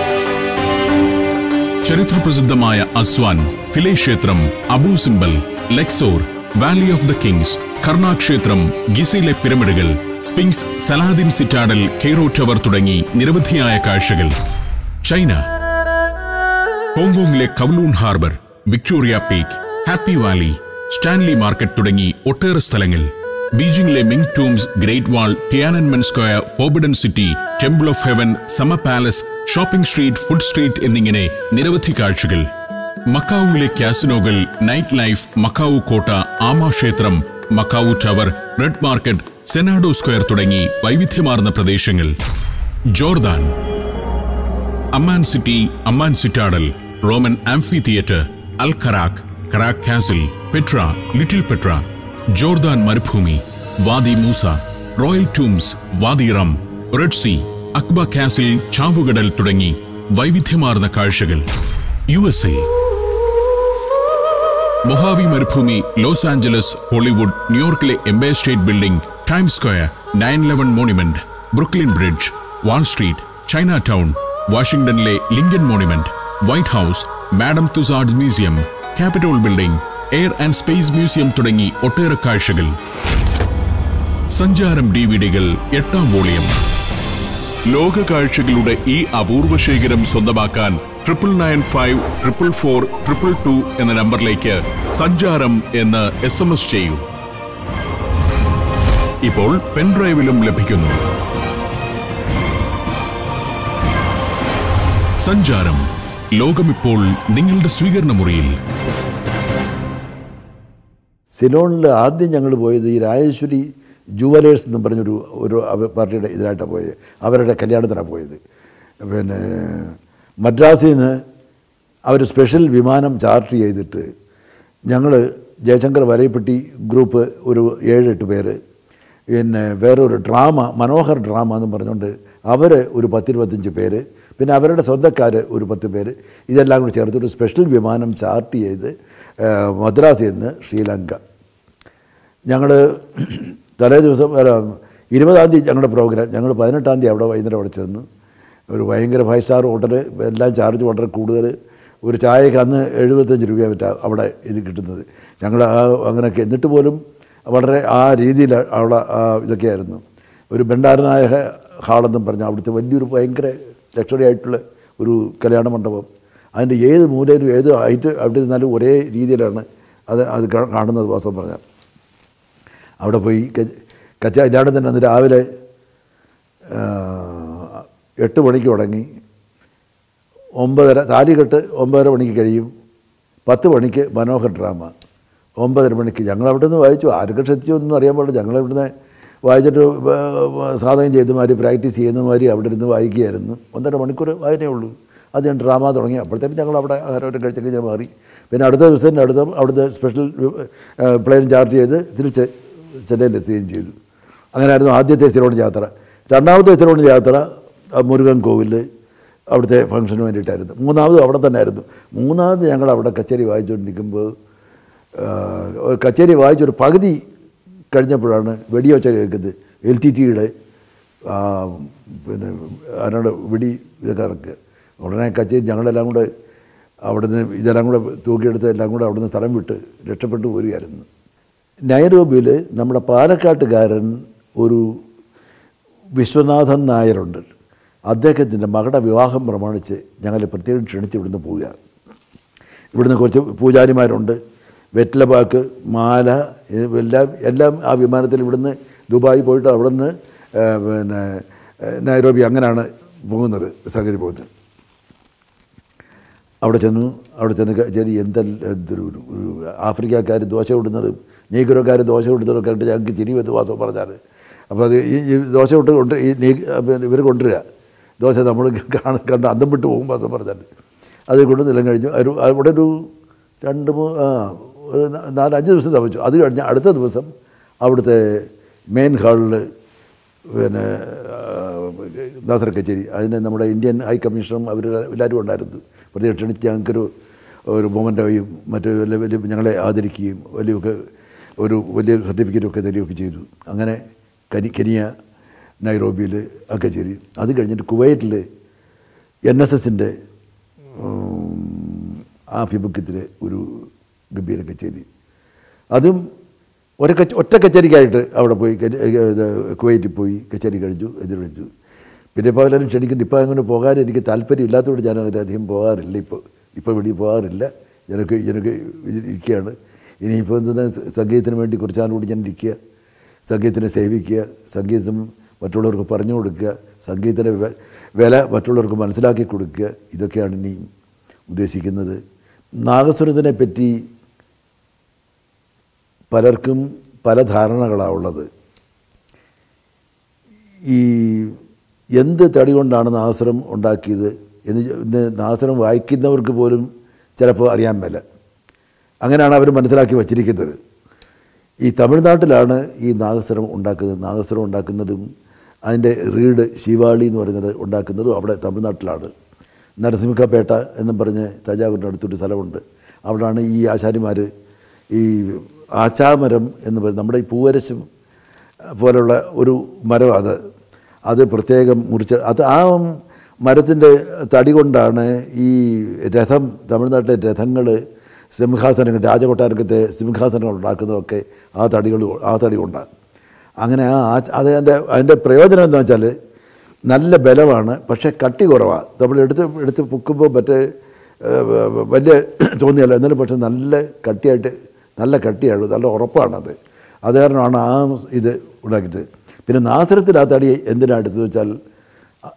ചരിത്രപ്രസിദ്ധമായ അസ്വാൻ ഫിലെ ക്ഷേത്രം Abu Simbel Luxor Valley of the Kings Karnak ക്ഷേത്രം ഗിസയിലെ പിരമിഡുകൾ Sphinx Saladin Citadel Cairo Tower തുടങ്ങി നിരവധിയായ കാഴ്ചകൾ ചൈന ഹോങ്കോങ്ങിലെ Kowloon Harbour Victoria Peak Happy Valley Stanley Market തുടങ്ങി ഒട്ടേറെ സ്ഥലങ്ങൾ ബീജിംഗിലെ Ming Tombs Great Wall Tiananmen Square Forbidden City Temple of Heaven Summer Palace shopping street food street എന്നിങ്ങനെ നിരവധി കാഴ്ചകൾ മക്കാവുവിലെ കാസിനോകൾ നൈറ്റ് ലൈഫ് മക്കാവു കോട്ട ആമ ക്ഷേത്രം Macau Tower Red Market Senado square തുടങ്ങി വൈവിധ്യമാർന്ന പ്രദേശങ്ങൾ Jordan Amman City Amman Citadel Roman amphitheatre Al Karak Karak Castle Petra Little Petra Jordan മരുഭൂമി Wadi Musa Royal Tombs Wadi Rum Red Sea Aqaba Castle ചാവുകടൽ തുടങ്ങി വൈവിധ്യമാർന്ന കാഴ്ചകൾ യു എസ് എ മൊഹാവി മരുഭൂമി ലോസ് ആഞ്ചലസ് ഹോളിവുഡ് ന്യൂയോർക്കിലെ Empire State Building Time Square nine eleven monument Brooklyn Bridge Wall Street Chinatown വാഷിംഗ്ടണിലെ Lincoln Monument White House Madame Tussauds museum Capitol Building Air and space Museum തുടങ്ങി ഒട്ടേറെ കാഴ്ചകൾ സഞ്ചാരം ഡി വി ഡികൾ എട്ടാം വോളിയം ലോക കാഴ്ചകളുടെ ഈ അപൂർവ ശേഖരം സ്വന്തമാക്കാൻ triple nine five triple four triple two എന്ന നമ്പറിലേക്ക് സഞ്ചാരം എന്ന് എസ് എം എസ് ചെയ്യൂ ഇപ്പോൾ പെൻഡ്രൈവിലും ലഭിക്കുന്നു സഞ്ചാരം ലോകമിപ്പോൾ നിങ്ങളുടെ സ്വീകരണ മുറിയിൽ സിലോണിൽ ആദ്യം ഞങ്ങൾ പോയത് ഈ രാജേശ്വരി ജുവലേഴ്സ് എന്നും പറഞ്ഞൊരു ഒരു അവ- പാർട്ടിയുടെ ഇതിലായിട്ടാണ് പോയത് അവരുടെ കല്യാണത്തിനാണ് പോയത് പിന്നെ മദ്രാസിൽ നിന്ന് അവർ സ്പെഷ്യൽ വിമാനം ചാർട്ട് ചെയ്തിട്ട് ഞങ്ങൾ ജയശങ്കർ വരയപ്പെട്ടി ഗ്രൂപ്പ് ഒരു ഏഴെട്ട് പേര് പിന്നെ വേറൊരു ഡ്രാമ മനോഹർ ഡ്രാമ എന്ന് പറഞ്ഞുകൊണ്ട് അവർ ഒരു പത്തിരുപത്തഞ്ച് പേര് പിന്നെ അവരുടെ സ്വന്തക്കാർ ഒരു പത്ത് പേര് ഇതെല്ലാം കൂടി ചേർത്തൊരു സ്പെഷ്യൽ വിമാനം ചാർട്ട് ചെയ്ത് ആ, മദ്രാസിൽ നിന്ന് ശ്രീലങ്ക ഞങ്ങൾ തലേ ദിവസം അല്ല ഇരുപതാം തീയതി ഞങ്ങളുടെ പ്രോഗ്രാം ഞങ്ങൾ പതിനെട്ടാം തീയതി അവിടെ വൈകുന്നേരം അവിടെ ചെന്നു ഒരു ഭയങ്കര ഫൈവ് സ്റ്റാർ ഹോട്ടൽ എല്ലാം ചാർജ് വളരെ കൂടുതൽ ഒരു ചായക്ക് അന്ന് എഴുപത്തഞ്ച് രൂപയാണ് പറ്റാ അവിടെ ഇത് കിട്ടുന്നത് ഞങ്ങൾ ആ അങ്ങനെയൊക്കെ എന്നിട്ട് പോലും വളരെ ആ രീതിയിൽ അവിടെ ആ ഇതൊക്കെയായിരുന്നു ഒരു ഭണ്ഡാരനായ ഹാളെന്നും പറഞ്ഞ അവിടുത്തെ വലിയൊരു ഭയങ്കര ലക്ഷറി ആയിട്ടുള്ള ഒരു കല്യാണ മണ്ഡപം അതിൻ്റെ ഏത് മൂലയിലും ഏത് ഹൈറ്റ് അവിടെ നിന്നാലും ഒരേ രീതിയിലാണ് അത് അത് കാ- കാണുന്നത് വാസ്തവം പറഞ്ഞാൽ അവിടെ പോയി ക- കച്ച കല്യാണം തന്നെ അന്ന് രാവിലെ ആ, എട്ട് മണിക്ക് തുടങ്ങി ഒമ്പതര താലികെട്ട് ഒമ്പതര മണിക്ക് കഴിയും പത്ത് മണിക്ക് മനോഹർ ഡ്രാമ ഒമ്പതര മണിക്ക് ഞങ്ങൾ അവിടെ നിന്ന് വായിച്ചു ആരൊക്കെ ശ്രദ്ധിച്ചൊന്നും അറിയാൻ പാടില്ല ഞങ്ങൾ ഇവിടുന്ന് വായിച്ചിട്ട് വ- വ- സാധകം ചെയ്ത മാതിരി പ്രാക്ടീസ് ചെയ്യുന്ന മാതിരി അവിടെ ഇരുന്ന് വായിക്കുകയായിരുന്നു ഒന്നര മണിക്കൂർ വായനയേ ഉള്ളൂ അത് ഞാൻ ഡ്രാമ തുടങ്ങി അപ്പോഴത്തേക്കും ഞങ്ങൾ അവിടെ ആരോരും കഴിച്ചൊക്കെ ഞാൻ മാറി പിന്നെ അടുത്ത ദിവസത്തിൻ്റെ അടുത്ത അവിടുത്തെ സ്പെഷ്യൽ പ്ലെയിൻ ചാർജ് ചെയ്ത് തിരിച്ച് ചെന്നൈയിലെത്തുകയും ചെയ്തു അങ്ങനെയായിരുന്നു ആദ്യത്തെ സ്ഥിരോണി യാത്ര രണ്ടാമത്തെ സ്ഥിരോണി യാത്ര ആ, മുരുകൻ കോവിൽ അവിടുത്തെ ഫംഗ്ഷന് വേണ്ടിയിട്ടായിരുന്നു മൂന്നാമത് അവിടെ തന്നെ ആയിരുന്നു മൂന്നാമത് ഞങ്ങൾ അവിടെ കച്ചേരി വായിച്ചുകൊണ്ടിരിക്കുമ്പോൾ ആ, ഒരു കച്ചേരി വായിച്ചൊരു പകുതി കഴിഞ്ഞപ്പോഴാണ് വെടിയൊച്ച കേൾക്കുന്നത് എൽ ടി ടിയുടെ പിന്നെ ആരാണ് വെടി ഇതൊക്കെ ഇറക്കുക ഉടനെ കച്ചേരി ഞങ്ങളെല്ലാം കൂടെ അവിടുന്ന് ഇതെല്ലാം കൂടെ തൂക്കിയെടുത്ത് എല്ലാം കൂടെ അവിടുന്ന് സ്ഥലം വിട്ട് രക്ഷപ്പെട്ടു പോരുകയായിരുന്നു നൈറോബിയിൽ നമ്മുടെ പാലക്കാട്ടുകാരൻ ഒരു വിശ്വനാഥൻ നായരുണ്ട് അദ്ദേഹത്തിൻ്റെ മകളുടെ വിവാഹം പ്രമാണിച്ച് ഞങ്ങൾ പ്രത്യേകം ക്ഷണിച്ച് ഇവിടുന്ന് പോവുക ഇവിടുന്ന് കുറച്ച് പൂജാരിമാരുണ്ട് വെറ്റിലപാക്ക് മാല ഇത് എല്ലാം എല്ലാം ആ വിമാനത്തിൽ ഇവിടുന്ന് ദുബായി പോയിട്ട് അവിടെ നിന്ന് പിന്നെ ഏഹ്, നൈറോബി അങ്ങനെയാണ് പോകുന്നത് സംഗതി പോകുന്നത് അവിടെ ചെന്നു അവിടെ ചെന്ന് ശരി എന്തെല്ലാം എന്തൊരു ഒരു ഒരു ആഫ്രിക്കക്കാർ ദോശ ഇടുന്നത് നീഗ്രോക്കാർ ദോശ ഇടുന്നതൊക്കെ കണ്ട് ഞങ്ങൾക്ക് ചിരി വന്ന് വാസം പറഞ്ഞാൽ അപ്പോൾ അത് ഈ ഈ ദോശ ഇട്ട് കൊണ്ട് ഈ നീ ഇവർ കൊണ്ടുവരിക ദോശ നമ്മൾ കാണ കണ്ട് അന്തം വിട്ട് പോകും വാസം പറഞ്ഞാൽ അത് കൊണ്ട് നിലം കഴിഞ്ഞു ഒരു അവിടെ ഒരു രണ്ട് മൂ ആ ഒരു നാ- നാലഞ്ച് ദിവസം തമച്ചു അത് കഴിഞ്ഞ് അടുത്ത ദിവസം അവിടുത്തെ മെയിൻ ഹാളിൽ പിന്നെ നാസർ കച്ചേരി അതിന് നമ്മുടെ ഇന്ത്യൻ ഹൈ കമ്മീഷണറും അവർ എല്ലാവരും ഉണ്ടായിരുന്നു പ്രത്യേകം ക്ഷണിച്ച് ഞങ്ങൾക്കൊരു ഒരു മൊമെൻ്റോയും മറ്റു വലിയ വലിയ ഞങ്ങളെ ആദരിക്കുകയും വലിയൊക്കെ ഒരു വലിയ സർട്ടിഫിക്കറ്റും ഒക്കെ തരികയൊക്കെ ചെയ്തു അങ്ങനെ കനി കെനിയ നൈറോബിയിൽ ആ കച്ചേരി അത് കഴിഞ്ഞിട്ട് കുവൈറ്റിൽ എൻ എസ് എസിൻ്റെ ആഭിമുഖ്യത്തിൽ ഒരു ഗംഭീര കച്ചേരി അതും ഒരു കച്ച ഒറ്റ കച്ചേരിക്കായിട്ട് അവിടെ പോയി കരി- ഇത് കുവൈറ്റിൽ പോയി കച്ചേരി കഴിച്ചു ഇത് കഴിച്ചു പിന്നെ ഇപ്പോൾ എല്ലാവരും ക്ഷണിക്കുന്നു ഇപ്പോൾ അങ്ങനെ പോകാൻ എനിക്ക് താല്പര്യം ഇല്ലാത്തതുകൊണ്ട് ഞാൻ അങ്ങനെ അധികം പോകാറില്ല ഇപ്പോൾ ഇപ്പോൾ വെളിയിൽ പോകാറില്ല എനിക്ക് എനിക്ക് ഇരിക്കുകയാണ് ഇനിയിപ്പോൾ എന്താ സംഗീതത്തിന് വേണ്ടി കുറച്ചാലും കൂടി ഞാൻ ഇരിക്കുക സംഗീതത്തിനെ സേവിക്കുക സംഗീതം മറ്റുള്ളവർക്ക് പറഞ്ഞു കൊടുക്കുക സംഗീതത്തിൻ്റെ വെ- വില മറ്റുള്ളവർക്ക് മനസ്സിലാക്കി കൊടുക്കുക ഇതൊക്കെയാണ് ഇനി ഉദ്ദേശിക്കുന്നത് നാഗസ്വരത്തിനെ പറ്റി പലർക്കും പല ധാരണകളാണ് ഉള്ളത് ഈ എന്ത് തടി കൊണ്ടാണ് നാസരം ഉണ്ടാക്കിയത് എന്ന് ചോ- ഇന്ന് നാസരം വായിക്കുന്നവർക്ക് പോലും ചിലപ്പോൾ അറിയാൻ മേല അങ്ങനെയാണ് അവർ മനസ്സിലാക്കി വച്ചിരിക്കുന്നത് ഈ തമിഴ്നാട്ടിലാണ് ഈ നാഗസ്വരം ഉണ്ടാക്കുന്നത് നാഗസ്വരം ഉണ്ടാക്കുന്നതും അതിൻ്റെ റീഡ് ശിവാളി എന്ന് പറയുന്നത് ഉണ്ടാക്കുന്നതും അവിടെ തമിഴ്നാട്ടിലാണ് നരസിംഹപേട്ട എന്നും പറഞ്ഞ് തഞ്ചാവൂരിൻ്റെ അടുത്തൊരു സ്ഥലമുണ്ട് അവിടെയാണ് ഈ ആശാരിമാർ ഈ ആച്ചാമരം എന്ന് പറയും നമ്മുടെ ഈ പൂവരശും പോലുള്ള ഒരു മരം അത് അത് പ്രത്യേകം മുറിച്ച് അത് ആ മരത്തിൻ്റെ തടി കൊണ്ടാണ് ഈ രഥം തമിഴ്നാട്ടിലെ രഥങ്ങൾ സിംഹാസനങ്ങൾ രാജകൊട്ടാരത്തെ സിംഹാസനങ്ങൾ ഉണ്ടാക്കുന്നതൊക്കെ ആ തടികൾ ആ തടി കൊണ്ടാണ് അങ്ങനെ ആ ആ- അത് അതിൻ്റെ അതിൻ്റെ പ്രയോജനം എന്താ വെച്ചാൽ നല്ല ബലമാണ് പക്ഷേ കട്ടി കുറവാണ് നമ്മൾ എടുത്ത് എടുത്ത് പൊക്കുമ്പോൾ മറ്റേ ഏഹ്, വലിയ തോന്നിയല്ല എന്നാലും പക്ഷേ നല്ല കട്ടിയായിട്ട് നല്ല കട്ടിയാണ് നല്ല ഉറപ്പാണത് അത് കാരണമാണ് ആ ഇത് ഉണ്ടാക്കിയത് പിന്നെ നാസരത്തിൽ ആ തടി എന്തിനാണ് എടുത്തത് വെച്ചാൽ അ-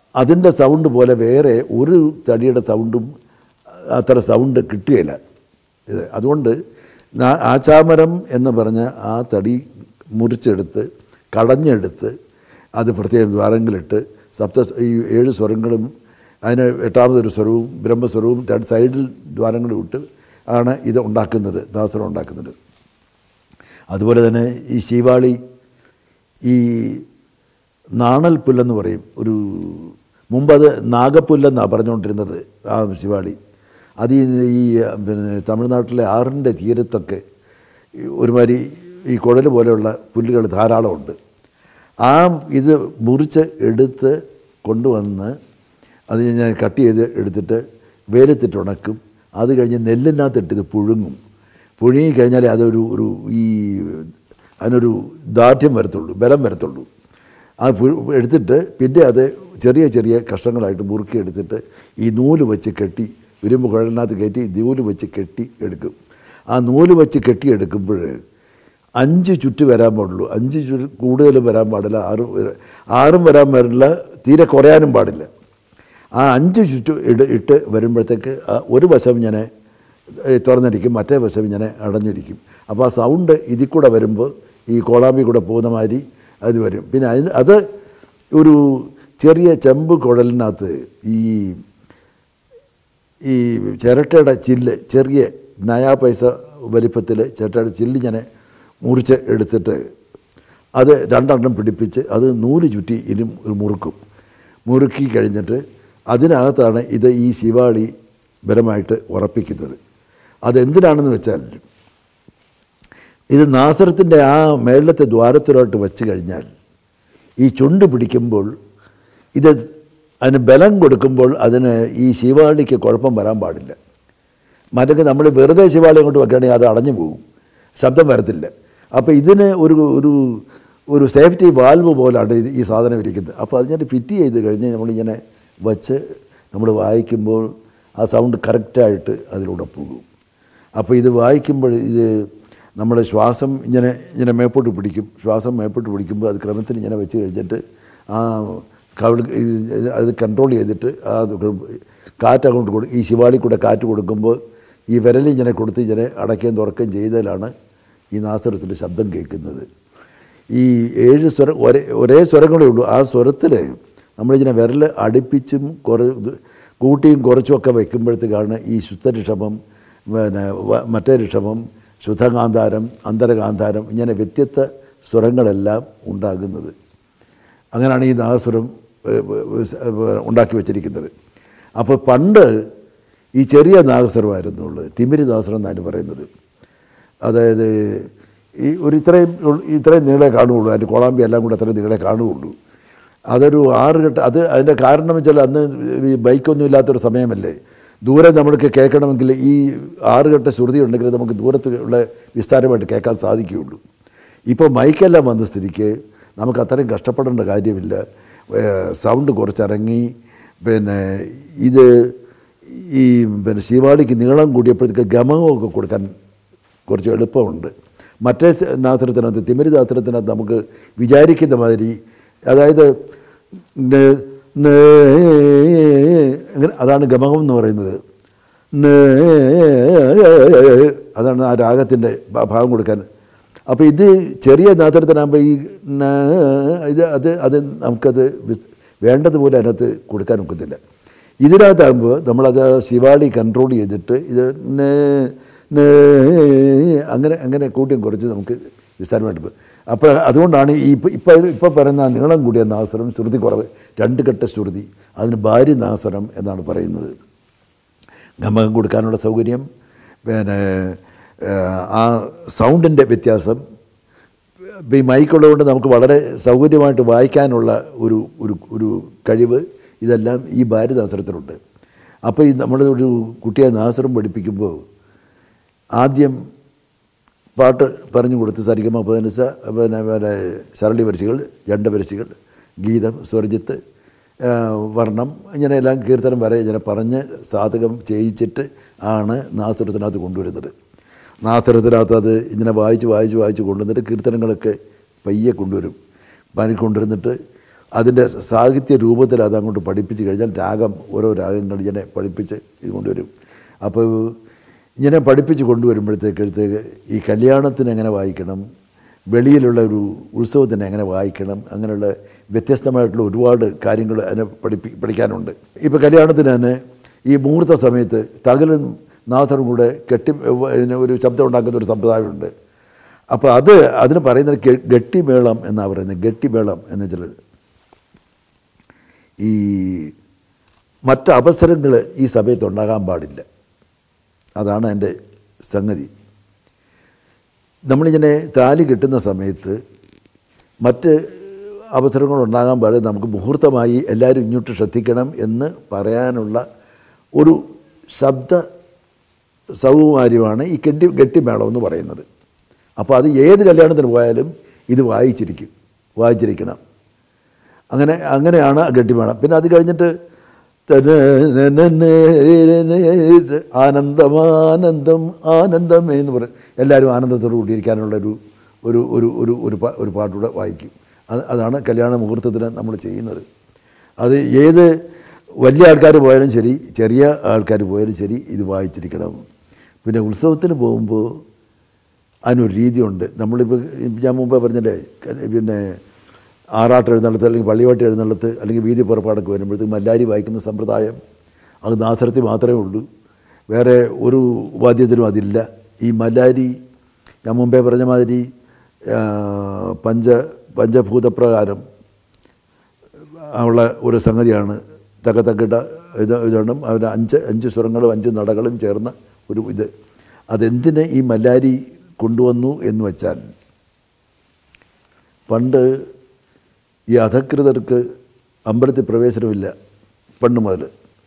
അതിൻ്റെ സൗണ്ട് പോലെ വേറെ ഒരു തടിയുടെ സൗണ്ടും അത്ര സൗണ്ട് കിട്ടുകയില്ല ഇത് അതുകൊണ്ട് നാ- ആചാമരം എന്ന് പറഞ്ഞ ആ തടി മുറിച്ചെടുത്ത് കടഞ്ഞെടുത്ത് അത് പ്രത്യേകം ദ്വാരങ്ങളിട്ട് സപ്ത ഈ ഏഴ് സ്വരങ്ങളും അതിന് എട്ടാമതൊരു സ്വരവും ബ്രഹ്മസ്വരവും രണ്ട് സൈഡിൽ ദ്വാരങ്ങളും ഇട്ട് ആണ് ഇത് ഉണ്ടാക്കുന്നത് ദാസരം ഉണ്ടാക്കുന്നത് അതുപോലെ തന്നെ ഈ ശിവാളി ഈ നാണൽ പുല്ലെന്ന് പറയും ഒരു മുമ്പത് നാഗപ്പുല്ലെന്നാണ് പറഞ്ഞുകൊണ്ടിരുന്നത് ആ ശിവാളി അത് ഈ ഈ പിന്നെ തമിഴ്നാട്ടിലെ ആറിൻ്റെ തീരത്തൊക്കെ ഈ ഒരുമാതിരി ഈ കുഴൽ പോലെയുള്ള പുല്ലുകൾ ധാരാളമുണ്ട് ആ ഇത് മുറിച്ച് എടുത്ത് കൊണ്ടുവന്ന് അത് ഞാൻ കട്ട് ചെയ്ത് എടുത്തിട്ട് വെയിലത്തിട്ട് ഉണക്കും അത് കഴിഞ്ഞ് നെല്ലിനകത്തിട്ട് ഇത് പുഴുങ്ങും പുഴുങ്ങി കഴിഞ്ഞാൽ അതൊരു ഒരു ഈ അതിനൊരു ദാർഢ്യം വരത്തുള്ളൂ ബലം വരത്തുള്ളൂ ആ പു- എടുത്തിട്ട് പിന്നെ അത് ചെറിയ ചെറിയ കഷ്ണങ്ങളായിട്ട് മുറുക്കി എടുത്തിട്ട് ഈ നൂല് വെച്ച് കെട്ടി ഇരുമ്പ് കുഴലിനകത്ത് കയറ്റി നൂല് വെച്ച് കെട്ടി എടുക്കും ആ നൂല് വെച്ച് കെട്ടിയെടുക്കുമ്പോൾ അഞ്ച് ചുറ്റ് വരാൻ പാടുള്ളൂ അഞ്ച് ചുറ്റ് കൂടുതൽ വരാൻ പാടില്ല ആറും വര- ആറും വരാൻ പാടില്ല തീരെ കുറയാനും പാടില്ല ആ അഞ്ച് ചുറ്റ് ഇട ഇട്ട് വരുമ്പോഴത്തേക്ക് ആ ഒരു വശം ഞാൻ തുറന്നിരിക്കും മറ്റേ വശം ഞാൻ അടഞ്ഞിരിക്കും അപ്പോൾ ആ സൗണ്ട് ഇതിൽ കൂടെ വരുമ്പോൾ ഈ കോളാമ്പി കൂടെ പോകുന്ന മാതിരി അത് വരും പിന്നെ അതിന് അത് ഒരു ചെറിയ ചെമ്പ് കുഴലിനകത്ത് ഈ ഈ ചിരട്ടയുടെ ചില്ല് ചെറിയ നയാ പൈസ വലിപ്പത്തിൽ ചിരട്ടയുടെ ചില്ല് ഞാൻ മുറിച്ച് എടുത്തിട്ട് അത് രണ്ടെണ്ണം പിടിപ്പിച്ച് അത് നൂല് ചുറ്റി ഇനി മുറുക്കും മുറുക്കി കഴിഞ്ഞിട്ട് അതിനകത്താണ് ഇത് ഈ ശിവാളി ബലമായിട്ട് ഉറപ്പിക്കുന്നത് അതെന്തിനാണെന്ന് വെച്ചാൽ ഇത് നാസറത്തിൻ്റെ ആ മേളത്തെ ദ്വാരത്തിലോട്ട് വെച്ച് കഴിഞ്ഞാൽ ഈ ചുണ്ട് പിടിക്കുമ്പോൾ ഇത് അതിന് ബലം കൊടുക്കുമ്പോൾ അതിന് ഈ ശിവാളിക്ക് കുഴപ്പം വരാൻ പാടില്ല മറ്റൊക്കെ നമ്മൾ വെറുതെ ശിവാളി കൊണ്ട് വെക്കുകയാണെങ്കിൽ അത് അടഞ്ഞു പോകും ശബ്ദം വരത്തില്ല അപ്പോൾ ഇതിന് ഒരു ഒരു ഒരു സേഫ്റ്റി വാൽവ് പോലാണ് ഇത് ഈ സാധനം ഇരിക്കുന്നത് അപ്പോൾ അതിനെ ഫിറ്റ് ചെയ്ത് കഴിഞ്ഞ് നമ്മളിങ്ങനെ വച്ച് നമ്മൾ വായിക്കുമ്പോൾ ആ സൗണ്ട് കറക്റ്റായിട്ട് അതിലൂടെ പോകും അപ്പോൾ ഇത് വായിക്കുമ്പോൾ ഇത് നമ്മുടെ ശ്വാസം ഇങ്ങനെ ഇങ്ങനെ മേപ്പോട്ട് പിടിക്കും ശ്വാസം മേപ്പോട്ട് പിടിക്കുമ്പോൾ അത് ക്രമത്തിൽ ഇങ്ങനെ വെച്ച് കഴിഞ്ഞിട്ട് ആ കവിൾ ഇത് അത് കൺട്രോൾ ചെയ്തിട്ട് ആ കാറ്റ് അങ്ങോട്ട് കൊടുക്കും ഈ ശിവാളി കൂടെ കാറ്റ് കൊടുക്കുമ്പോൾ ഈ വിരൽ ഇങ്ങനെ കൊടുത്ത് ഇങ്ങനെ അടയ്ക്കുകയും തുറക്കുകയും ചെയ്താലാണ് ഈ നാസ്ത്രത്തിൻ്റെ ശബ്ദം കേൾക്കുന്നത് ഈ ഏഴ് സ്വരം ഒരേ ഒരേ സ്വരങ്ങളേ ഉള്ളൂ ആ സ്വരത്തിൽ നമ്മളിങ്ങനെ വിരൽ അടുപ്പിച്ചും കുറ ഇത് കൂട്ടിയും കുറച്ചുമൊക്കെ വയ്ക്കുമ്പോഴത്തേക്കാണ് ഈ ശുദ്ധരിഷമം പിന്നെ വ- മറ്റേ രിഷമം ശുദ്ധകാന്താരം അന്തരകാന്താരം ഇങ്ങനെ വ്യത്യസ്ത സ്വരങ്ങളെല്ലാം ഉണ്ടാകുന്നത് അങ്ങനെയാണ് ഈ നാഗസ്വരം ഏഹ്, ഏഹ്, ഉണ്ടാക്കി വച്ചിരിക്കുന്നത് അപ്പോൾ പണ്ട് ഈ ചെറിയ നാഗസ്വരമായിരുന്നു ഉള്ളത് തിമിരി നാഗസ്വരം എന്നാണ് പറയുന്നത് അതായത് ഈ ഒരു ഇത്രയും ഉൾ- ഇത്രയും നീളെ കാണുകയുള്ളൂ അതിൻ്റെ കോളാമ്പി എല്ലാം കൂടെ അത്രയും നീളെ കാണുകയുള്ളൂ അതൊരു ആറ് കെട്ട് അത് അതിൻ്റെ കാരണം വെച്ചാൽ അന്ന് ഈ ബൈക്കൊന്നും ഇല്ലാത്തൊരു സമയമല്ലേ ദൂരെ നമ്മൾക്ക് കേൾക്കണമെങ്കിൽ ഈ ആറുകെട്ട ശ്രുതി ഉണ്ടെങ്കിൽ നമുക്ക് ദൂരത്ത് ഉള്ള വിസ്താരമായിട്ട് കേൾക്കാൻ സാധിക്കുകയുള്ളൂ ഇപ്പോൾ മൈക്കെല്ലാം വന്ന സ്ഥിതിക്ക് നമുക്ക് അത്രയും കഷ്ടപ്പെടേണ്ട കാര്യമില്ല ഏഹ് സൗണ്ട് കുറച്ചിറങ്ങി പിന്നെ ഇത് ഈ പിന്നെ ശിവാടിക്ക് നീളം കൂടിയപ്പോഴത്തേക്ക് ഗമകമൊക്കെ കൊടുക്കാൻ കുറച്ച് എളുപ്പമുണ്ട് മറ്റേ സ- നാസ്ത്രത്തിനകത്ത് തിമിരി നാസ്ത്രത്തിനകത്ത് നമുക്ക് വിചാരിക്കുന്ന മാതിരി അതായത് ന- ന- അങ്ങനെ അതാണ് ഗമകം എന്ന് പറയുന്നത് ന- അതാണ് ആ രാഗത്തിൻ്റെ ഭ- ഭാഗം കൊടുക്കാൻ അപ്പോൾ ഇത് ചെറിയ നാത്രത്തിനാകുമ്പോൾ ഈ ന- ഇത് അത് അത് നമുക്കത് വിസ്- വേണ്ടതുപോലെ അതിനകത്ത് കൊടുക്കാൻ ഒക്കത്തില്ല ഇതിനകത്താകുമ്പോൾ നമ്മളത് ശിവാളി കൺട്രോൾ ചെയ്തിട്ട് ഇത് ന- ന- അങ്ങനെ അങ്ങനെ കൂട്ടിയും കുറച്ച് നമുക്ക് വിസ്താരമായിട്ട് പോകും അപ്പോൾ അതുകൊണ്ടാണ് ഈ ഇപ്പം ഇപ്പം ഇപ്പോൾ പറയുന്ന ആ നീളം കൂടിയ നാസരം ശ്രുതി കുറവ് രണ്ട് ഘട്ട ശ്രുതി അതിന് ഭാര്യ നാസരം എന്നാണ് പറയുന്നത് ഗമകം കൊടുക്കാനുള്ള സൗകര്യം പിന്നെ ഏഹ്, ആ സൗണ്ടിൻ്റെ വ്യത്യാസം ഇപ്പം ഈ മൈക്കുള്ളതുകൊണ്ട് നമുക്ക് വളരെ സൗകര്യമായിട്ട് വായിക്കാനുള്ള ഒരു ഒരു ഒരു കഴിവ് ഇതെല്ലാം ഈ ഭാരതാസ്ത്രത്തിലുണ്ട് അപ്പോൾ ഈ നമ്മൾ ഒരു കുട്ടിയെ നാസരം പഠിപ്പിക്കുമ്പോൾ ആദ്യം പാട്ട് പറഞ്ഞു കൊടുത്ത് സരിഗമ പതിനസ പിന്നെ പിന്നെ ശരളി വരശികൾ ജണ്ട വരശികൾ ഗീതം സ്വരജിത്ത് ആ, വർണ്ണം ഇങ്ങനെയെല്ലാം കീർത്തനം വരെ ഇങ്ങനെ പറഞ്ഞ് സാധകം ചെയ്യിച്ചിട്ട് ആണ് നാസ്ത്രത്തിനകത്ത് കൊണ്ടുവരുന്നത് നാസ്ത്രത്തിനകത്ത് അത് ഇങ്ങനെ വായിച്ച് വായിച്ച് വായിച്ച് കൊണ്ടുവന്നിട്ട് കീർത്തനങ്ങളൊക്കെ പയ്യെ കൊണ്ടുവരും പനി കൊണ്ടുവരുന്നിട്ട് അതിൻ്റെ സാഹിത്യ രൂപത്തിൽ അത് അങ്ങോട്ട് പഠിപ്പിച്ച് കഴിഞ്ഞാൽ രാഗം ഓരോ രാഗങ്ങൾ ഇങ്ങനെ പഠിപ്പിച്ച് ഇത് കൊണ്ടുവരും അപ്പോൾ ഇങ്ങനെ പഠിപ്പിച്ച് കൊണ്ടുവരുമ്പോഴത്തേക്ക് എടുത്തേക്ക് ഈ കല്യാണത്തിന് എങ്ങനെ വായിക്കണം വെളിയിലുള്ള ഒരു ഉത്സവത്തിന് എങ്ങനെ വായിക്കണം അങ്ങനെയുള്ള വ്യത്യസ്തമായിട്ടുള്ള ഒരുപാട് കാര്യങ്ങൾ അതിനെ പഠിപ്പി പഠിക്കാനുണ്ട് ഇപ്പോൾ കല്യാണത്തിന് തന്നെ ഈ മുഹൂർത്ത സമയത്ത് തകലും നാസറും കൂടെ കെട്ടി ഇതിന് ഒരു ശബ്ദം ഉണ്ടാക്കുന്ന ഒരു സമ്പ്രദായമുണ്ട് അപ്പോൾ അത് അതിന് പറയുന്നത് ഗെ- ഗട്ടിമേളം എന്നാണ് പറയുന്നത് ഗട്ടിമേളം എന്ന് വെച്ചാൽ ഈ മറ്റ് അവസരങ്ങൾ ഈ സമയത്ത് ഉണ്ടാകാൻ പാടില്ല അതാണ് എൻ്റെ സംഗതി നമ്മളിങ്ങനെ താലി കിട്ടുന്ന സമയത്ത് മറ്റ് അവസരങ്ങൾ ഉണ്ടാകാൻ പാടില്ല നമുക്ക് മുഹൂർത്തമായി എല്ലാവരും ഇങ്ങോട്ട് ശ്രദ്ധിക്കണം എന്ന് പറയാനുള്ള ഒരു ശബ്ദ സൗകുമാര്യമാണ് ഈ കെട്ടി ഗട്ടിമേളം എന്ന് പറയുന്നത് അപ്പോൾ അത് ഏത് കല്യാണത്തിന് പോയാലും ഇത് വായിച്ചിരിക്കും വായിച്ചിരിക്കണം അങ്ങനെ അങ്ങനെയാണ് ആ ഗട്ടിമേളം പിന്നെ അത് കഴിഞ്ഞിട്ട് ആനന്ദമാനന്ദം ആനന്ദം എന്ന് പറയും എല്ലാവരും ആനന്ദത്തോടു കൂടിയിരിക്കാനുള്ളൊരു ഒരു ഒരു ഒരു ഒരു പാ- ഒരു പാട്ടൂടെ വായിക്കും അത് അതാണ് കല്യാണ മുഹൂർത്തത്തിന് നമ്മൾ ചെയ്യുന്നത് അത് ഏത് വലിയ ആൾക്കാർ പോയാലും ശരി ചെറിയ ആൾക്കാർ പോയാലും ശരി ഇത് വായിച്ചിരിക്കണം പിന്നെ ഉത്സവത്തിന് പോകുമ്പോൾ അതിനൊരു രീതിയുണ്ട് നമ്മളിപ്പോൾ ഞാൻ മുമ്പേ പറഞ്ഞില്ലേ ക- പിന്നെ ആറാട്ട് എഴുന്നള്ളത്ത് അല്ലെങ്കിൽ പള്ളിവാട്ട് എഴുന്നള്ളത്ത് അല്ലെങ്കിൽ വീതി പുറപ്പാടൊക്കെ വരുമ്പോഴത്തേക്ക് മല്ലാരി വായിക്കുന്ന സമ്പ്രദായം അത് നാസരത്തിൽ മാത്രമേ ഉള്ളൂ വേറെ ഒരു വാദ്യത്തിനും അതില്ല ഈ മല്ലാരി ഞാൻ മുമ്പേ പറഞ്ഞ മാതിരി ആ, പഞ്ച പഞ്ചഭൂതപ്രകാരം ഉള്ള ഒരു സംഗതിയാണ് തക്ക തക്കിട്ട ഇത് ഇതുകൊണ്ടും അവന് അഞ്ച് അഞ്ച് സ്വരങ്ങളും അഞ്ച് നടകളും ചേർന്ന ഒരു ഇത് അതെന്തിന് ഈ മല്ലാരി കൊണ്ടുവന്നു എന്ന് വെച്ചാൽ പണ്ട് ഈ അധകൃതർക്ക് അമ്പലത്തിൽ പ്രവേശനമില്ല പണ്ട് മുതൽ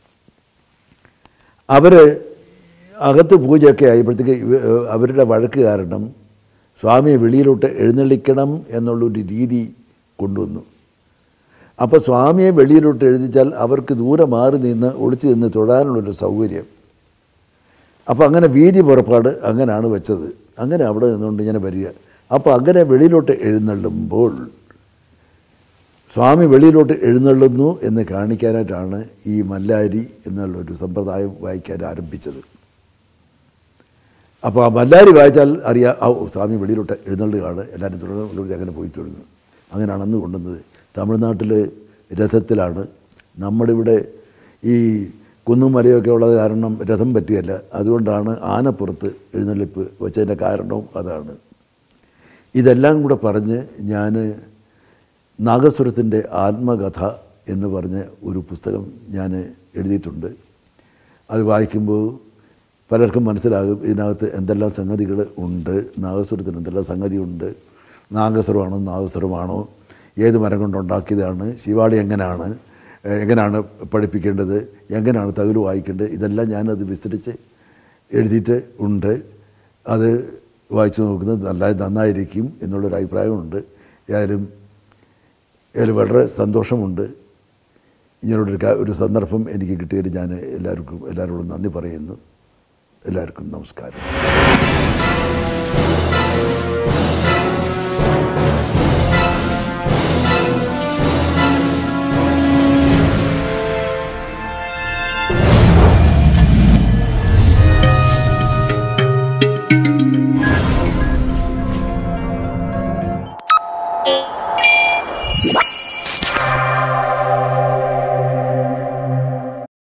അവർ അകത്ത് പൂജയൊക്കെ ആയപ്പോഴത്തേക്ക് ഇവ- അവരുടെ വഴക്ക് കാരണം സ്വാമിയെ വെളിയിലോട്ട് എഴുന്നള്ളിക്കണം എന്നുള്ളൊരു രീതി കൊണ്ടുവന്നു അപ്പോൾ സ്വാമിയെ വെളിയിലോട്ട് എഴുതിച്ചാൽ അവർക്ക് ദൂരെ മാറി നിന്ന് ഒളിച്ചു നിന്ന് തൊഴാനുള്ളൊരു സൗകര്യം അപ്പോൾ അങ്ങനെ വീതി പുറപ്പാട് അങ്ങനെയാണ് വെച്ചത് അങ്ങനെ അവിടെ നിന്നുകൊണ്ട് ഇങ്ങനെ വരിക അപ്പോൾ അങ്ങനെ വെളിയിലോട്ട് എഴുന്നള്ളുമ്പോൾ സ്വാമി വെളിയിലോട്ട് എഴുന്നള്ളുന്നു എന്ന് കാണിക്കാനായിട്ടാണ് ഈ മല്ലാരി എന്നുള്ളൊരു സമ്പ്രദായം വായിക്കാൻ ആരംഭിച്ചത് അപ്പോൾ ആ മല്ലാരി വായിച്ചാൽ അറിയാം ആ ഓ, സ്വാമി വെളിയിലോട്ട് എഴുന്നള്ളുകയാണ് എല്ലാവരും തുടർന്ന് അങ്ങനെ പോയി തുടങ്ങും അങ്ങനെയാണ് അന്ന് കൊണ്ടുവന്നത് തമിഴ്നാട്ടിൽ രഥത്തിലാണ് നമ്മുടെ ഇവിടെ ഈ കുന്നും മലയൊക്കെ ഉള്ളത് കാരണം രഥം പറ്റുകയല്ല അതുകൊണ്ടാണ് ആനപ്പുറത്ത് എഴുന്നള്ളിപ്പ് വെച്ചതിൻ്റെ കാരണവും അതാണ് ഇതെല്ലാം കൂടെ പറഞ്ഞ് ഞാൻ നാഗസ്വരത്തിൻ്റെ ആത്മകഥ എന്ന് പറഞ്ഞ് ഒരു പുസ്തകം ഞാൻ എഴുതിയിട്ടുണ്ട് അത് വായിക്കുമ്പോൾ പലർക്കും മനസ്സിലാകും ഇതിനകത്ത് എന്തെല്ലാം സംഗതികൾ ഉണ്ട് നാഗസ്വരത്തിന് എന്തെല്ലാം സംഗതിയുണ്ട് നാഗസ്വരമാണോ നാഗസ്വരമാണോ ഏത് മരം കൊണ്ടുണ്ടാക്കിയതാണ് ശിവാളി എങ്ങനെയാണ് ഏഹ് എങ്ങനെയാണ് പഠിപ്പിക്കേണ്ടത് എങ്ങനെയാണ് തകില് വായിക്കേണ്ടത് ഇതെല്ലാം ഞാനത് വിസ്തരിച്ച് എഴുതിയിട്ട് ഉണ്ട് അത് വായിച്ചു നോക്കുന്നത് നല്ല നന്നായിരിക്കും എന്നുള്ളൊരു അഭിപ്രായമുണ്ട് ഏതായാലും അതിൽ വളരെ സന്തോഷമുണ്ട് ഇങ്ങനൊരു കാ- ഒരു സന്ദർഭം എനിക്ക് കിട്ടിയതിൽ ഞാൻ എല്ലാവർക്കും എല്ലാവരോടും നന്ദി പറയുന്നു എല്ലാവർക്കും നമസ്കാരം